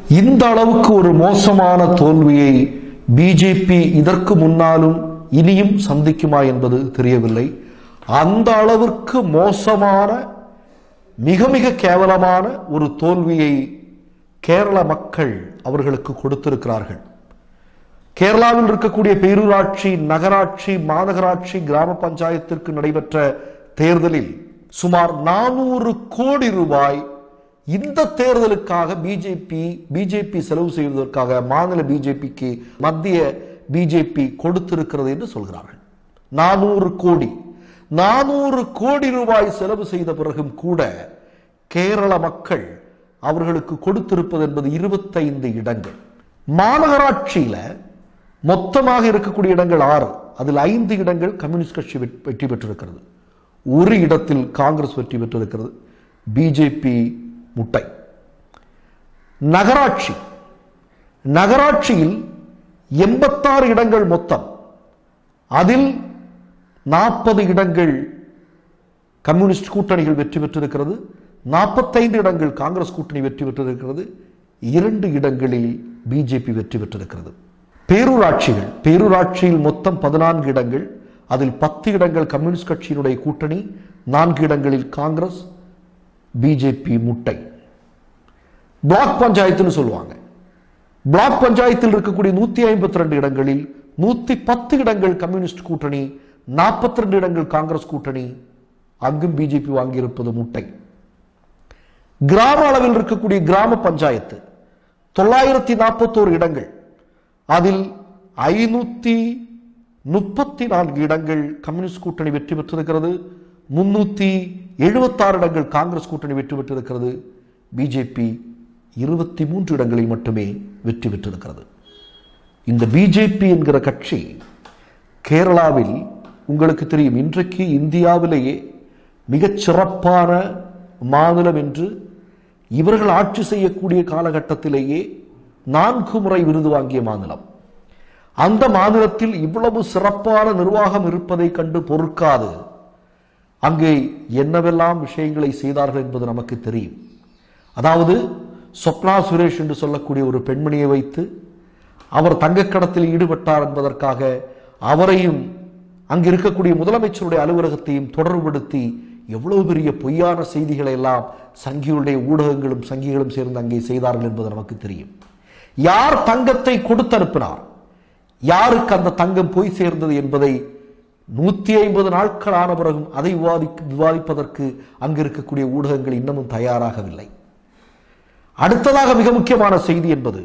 இந்த அளவுக்கு ஒரு மோசமான தோல்வியை பிஜேபி இதற்கு முன்னாலும் இனியும் சந்திக்குமா என்பது தெரியவில்லை அந்த அளவிற்கு மோசமான மிக மிக கேவலமான ஒரு தோல்வியை கேரள மக்கள் அவர்களுக்கு கொடுத்திருக்கிறார்கள் கேரளாவில் இருக்கக்கூடிய பேரூராட்சி நகராட்சி மாநகராட்சி கிராம பஞ்சாயத்திற்கு நடைபெற்ற தேர்தலில் சுமார் நானூறு கோடி ரூபாய் இந்த தேர்தலுக்காக பிஜேபி பிஜேபி செலவு செய்வதற்காக மாநில பிஜேபிக்கு மத்திய பிஜேபி கொடுத்திருக்கிறது என்று சொல்கிறார்கள் நானூறு கோடி நானூறு கோடி ரூபாய் செலவு செய்த பிறகும் கூட கேரள மக்கள் அவர்களுக்கு கொடுத்திருப்பது என்பது இருபத்தைந்து இடங்கள் மாநகராட்சியில மொத்தமாக இருக்கக்கூடிய இடங்கள் ஆறு அதில் ஐந்து இடங்கள் கம்யூனிஸ்ட் கட்சி வெட்- வெற்றி பெற்றிருக்கிறது ஒரு இடத்தில் காங்கிரஸ் வெற்றி பெற்றிருக்கிறது பிஜேபி முட்டை நகராட்சி நகராட்சியில் எண்பத்தாறு இடங்கள் மொத்தம் அதில் நாற்பது இடங்கள் கம்யூனிஸ்ட் கூட்டணிகள் வெற்றி பெற்றிருக்கிறது நாற்பத்தைந்து இடங்கள் காங்கிரஸ் கூட்டணி வெற்றி பெற்றிருக்கிறது இரண்டு இடங்களில் பிஜேபி வெற்றி பெற்றிருக்கிறது பேரூராட்சிகள் பேரூராட்சியில் மொத்தம் பதினான்கு இடங்கள் அதில் பத்து இடங்கள் கம்யூனிஸ்ட் கட்சியினுடைய கூட்டணி நான்கு இடங்களில் காங்கிரஸ் பிஜேபி முட்டை பிளாக் பஞ்சாயத்துன்னு சொல்லுவாங்க பிளாக் பஞ்சாயத்தில் இருக்கக்கூடிய நூத்தி ஐம்பத்தி ரெண்டு இடங்களில் நூத்தி பத்து இடங்கள் கம்யூனிஸ்ட் கூட்டணி நாற்பத்தி ரெண்டு இடங்கள் காங்கிரஸ் கூட்டணி அங்கும் பிஜேபி வாங்கியிருப்பது முட்டை கிராம அளவில் இருக்கக்கூடிய கிராம பஞ்சாயத்து தொள்ளாயிரத்தி நாற்பத்தோரு இடங்கள் அதில் ஐநூத்தி முப்பத்தி நான்கு இடங்கள் கம்யூனிஸ்ட் கூட்டணி வெற்றி பெற்றிருக்கிறது முன்னூத்தி எழுபத்தாறு இடங்கள் காங்கிரஸ் கூட்டணி வெற்றி பெற்றிருக்கிறது பிஜேபி இருபத்தி மூன்று இடங்களில் மட்டுமே வெற்றி பெற்றிருக்கிறது இந்த பிஜேபி என்கிற கட்சி கேரளாவில் உங்களுக்கு தெரியும் இன்றைக்கு இந்தியாவிலேயே மிகச் சிறப்பான மாநிலம் என்று இவர்கள் ஆட்சி செய்யக்கூடிய காலகட்டத்திலேயே நான்கு முறை விருது வாங்கிய மாநிலம் அந்த மாநிலத்தில் இவ்வளவு சிறப்பான நிர்வாகம் இருப்பதை கண்டு பொறுக்காது அங்கே என்னவெல்லாம் விஷயங்களை செய்தார்கள் என்பது நமக்கு தெரியும் அதாவது சொப்னா சுரேஷ் என்று சொல்லக்கூடிய ஒரு பெண்மணியை வைத்து அவர் தங்கக்கடத்தில் ஈடுபட்டார் என்பதற்காக அவரையும் அங்கு இருக்கக்கூடிய முதலமைச்சருடைய அலுவலகத்தையும் தொடர்புபடுத்தி எவ்வளவு பெரிய பொய்யான செய்திகளை எல்லாம் சங்கிகளுடைய ஊடகங்களும் சங்கிகளும் சேர்ந்து அங்கே செய்தார்கள் என்பது நமக்கு தெரியும் யார் தங்கத்தை கொடுத்து அனுப்பினார் யாருக்கு அந்த தங்கம் போய் சேர்ந்தது என்பதை நூத்தி ஐம்பது நாட்கள் ஆன பிறகும் அதை விவாதி விவாதிப்பதற்கு அங்கு இருக்கக்கூடிய ஊடகங்கள் இன்னமும் தயாராகவில்லை அடுத்ததாக மிக முக்கியமான செய்தி என்பது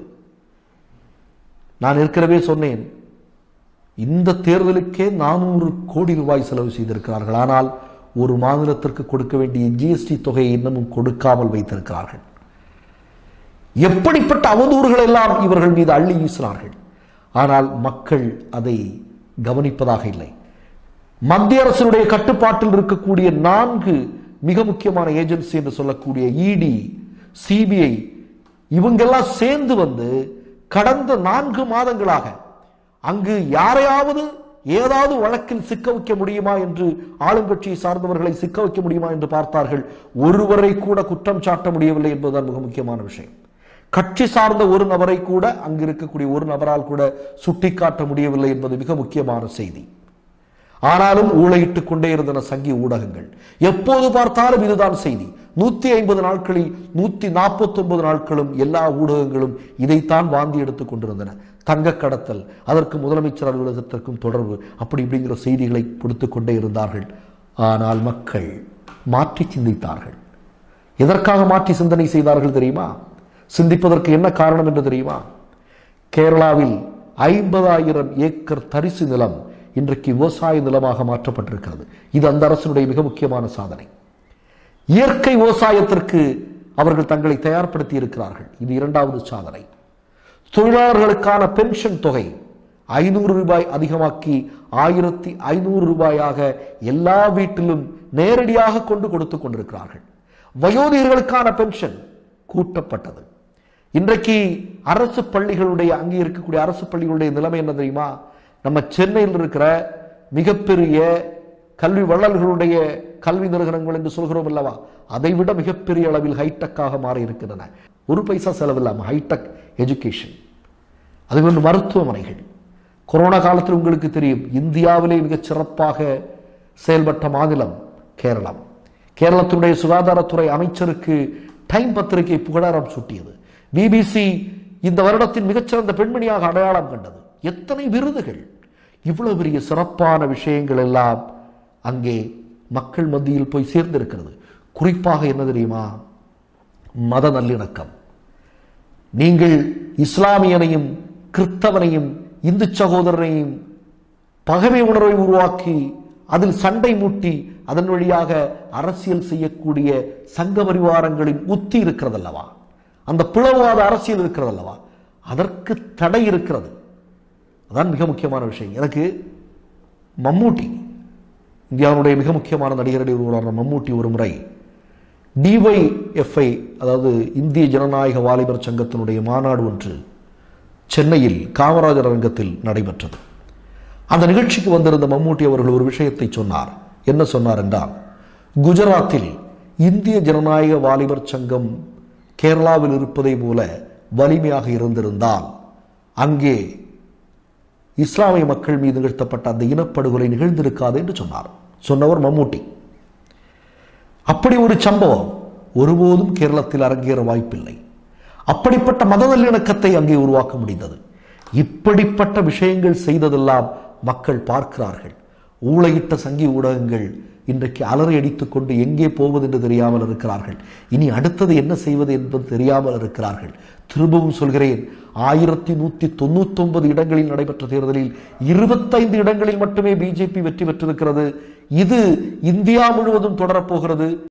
நான் ஏற்கனவே சொன்னேன் இந்த தேர்தலுக்கே நானூறு கோடி ரூபாய் செலவு செய்திருக்கிறார்கள் ஆனால் ஒரு மாநிலத்திற்கு கொடுக்க வேண்டிய ஜிஎஸ்டி தொகையை இன்னமும் கொடுக்காமல் வைத்திருக்கிறார்கள் எப்படிப்பட்ட அவதூறுகள் எல்லாம் இவர்கள் மீது அள்ளி வீசினார்கள் ஆனால் மக்கள் அதை கவனிப்பதாக இல்லை மத்திய அரசினுடைய கட்டுப்பாட்டில் இருக்கக்கூடிய நான்கு மிக முக்கியமான ஏஜென்சி என்று சொல்லக்கூடிய இடி சிபிஐ இவங்கெல்லாம் சேர்ந்து வந்து கடந்த நான்கு மாதங்களாக அங்கு யாரையாவது ஏதாவது வழக்கில் சிக்க வைக்க முடியுமா என்று ஆளுங்கட்சியை சார்ந்தவர்களை சிக்க வைக்க முடியுமா என்று பார்த்தார்கள் ஒருவரை கூட குற்றம் சாட்ட முடியவில்லை என்பதுதான் மிக முக்கியமான விஷயம் கட்சி சார்ந்த ஒரு நபரை கூட அங்கு இருக்கக்கூடிய ஒரு நபரால் கூட சுட்டிக்காட்ட முடியவில்லை என்பது மிக முக்கியமான செய்தி ஆனாலும் ஊழையிட்டுக் கொண்டே இருந்தன சங்கி ஊடகங்கள் எப்போது பார்த்தாலும் இதுதான் செய்தி நூத்தி ஐம்பது நாட்களில் நூத்தி நாற்பத்தி ஒன்பது நாட்களும் எல்லா ஊடகங்களும் இதைத்தான் வாந்தி எடுத்துக் கொண்டிருந்தன தங்க கடத்தல் அதற்கு முதலமைச்சர் அலுவலகத்திற்கும் தொடர்பு அப்படி இப்படிங்கிற செய்திகளை கொடுத்துக் கொண்டே இருந்தார்கள் ஆனால் மக்கள் மாற்றி சிந்தித்தார்கள் எதற்காக மாற்றி சிந்தனை செய்தார்கள் தெரியுமா சிந்திப்பதற்கு என்ன காரணம் என்று தெரியுமா கேரளாவில் ஐம்பதாயிரம் ஏக்கர் தரிசு நிலம் இன்றைக்கு விவசாய நிலமாக மாற்றப்பட்டிருக்கிறது இது அந்த அரசினுடைய மிக முக்கியமான சாதனை இயற்கை விவசாயத்திற்கு அவர்கள் தங்களை தயார்படுத்தி இருக்கிறார்கள் இது இரண்டாவது சாதனை தொழிலாளர்களுக்கான பென்ஷன் தொகை ஐநூறு ரூபாய் அதிகமாக்கி ஆயிரத்தி ஐநூறு ரூபாயாக எல்லா வீட்டிலும் நேரடியாக கொண்டு கொடுத்து கொண்டிருக்கிறார்கள் வயோதிகர்களுக்கான பென்ஷன் கூட்டப்பட்டது இன்றைக்கு அரசு பள்ளிகளுடைய அங்கே இருக்கக்கூடிய அரசு பள்ளிகளுடைய நிலைமை என்ன தெரியுமா நம்ம சென்னையில் இருக்கிற மிகப்பெரிய கல்வி வள்ளல்களுடைய கல்வி நிறுவனங்கள் என்று சொல்கிறோம் அல்லவா அதை விட மிகப்பெரிய அளவில் ஹைடெக்காக மாறி இருக்கின்றன ஒரு பைசா செலவில்லாமல் ஹைடெக் எஜுகேஷன் அது வந்து மருத்துவமனைகள் கொரோனா காலத்தில் உங்களுக்கு தெரியும் இந்தியாவிலே மிகச் சிறப்பாக செயல்பட்ட மாநிலம் கேரளம் கேரளத்தினுடைய சுகாதாரத்துறை அமைச்சருக்கு டைம் பத்திரிகை புகழாரம் சூட்டியது பிபிசி இந்த வருடத்தின் மிகச்சிறந்த பெண்மணியாக அடையாளம் கண்டது எத்தனை விருதுகள் இவ்வளவு பெரிய சிறப்பான விஷயங்கள் எல்லாம் அங்கே மக்கள் மத்தியில் போய் சேர்ந்திருக்கிறது குறிப்பாக என்ன தெரியுமா மத நல்லிணக்கம் நீங்கள் இஸ்லாமியனையும் கிறிஸ்தவனையும் இந்து சகோதரனையும் பகைமை உணர்வை உருவாக்கி அதில் சண்டை மூட்டி அதன் வழியாக அரசியல் செய்யக்கூடிய சங்க பரிவாரங்களின் உத்தி இருக்கிறதல்லவா அந்த பிளவாத அரசியல் இருக்கிறதல்லவா அதற்கு தடை இருக்கிறது அதான் மிக முக்கியமான விஷயம் எனக்கு மம்மூட்டி இந்தியாவுடைய மிக முக்கியமான நடிகர்களில் ஒருவரான மம்மூட்டி ஒரு முறை டிஒய்எஃப்ஐ அதாவது இந்திய ஜனநாயக வாலிபர் சங்கத்தினுடைய மாநாடு ஒன்று சென்னையில் காமராஜர் அரங்கத்தில் நடைபெற்றது அந்த நிகழ்ச்சிக்கு வந்திருந்த மம்மூட்டி அவர்கள் ஒரு விஷயத்தை சொன்னார் என்ன சொன்னார் என்றால் குஜராத்தில் இந்திய ஜனநாயக வாலிபர் சங்கம் கேரளாவில் இருப்பதை போல வலிமையாக இருந்திருந்தால் அங்கே இஸ்லாமிய மக்கள் மீது நிகழ்த்தப்பட்ட அந்த இனப்படுகொலை நிகழ்ந்திருக்காது என்று சொன்னார் சொன்னவர் மம்மூட்டி அப்படி ஒரு சம்பவம் ஒருபோதும் கேரளத்தில் அரங்கேற வாய்ப்பில்லை அப்படிப்பட்ட மத நல்லிணக்கத்தை அங்கே உருவாக்க முடிந்தது இப்படிப்பட்ட விஷயங்கள் செய்ததெல்லாம் மக்கள் பார்க்கிறார்கள் ஊழையிட்ட சங்கி ஊடகங்கள் இன்றைக்கு அலறி அடித்துக் கொண்டு எங்கே போவது என்று தெரியாமல் இருக்கிறார்கள் இனி அடுத்தது என்ன செய்வது என்பது தெரியாமல் இருக்கிறார்கள் திரும்பவும் சொல்கிறேன் ஆயிரத்தி நூத்தி தொண்ணூத்தி ஒன்பது இடங்களில் நடைபெற்ற தேர்தலில் இருபத்தைந்து இடங்களில் மட்டுமே பிஜேபி வெற்றி பெற்றிருக்கிறது இது இந்தியா முழுவதும் தொடரப்போகிறது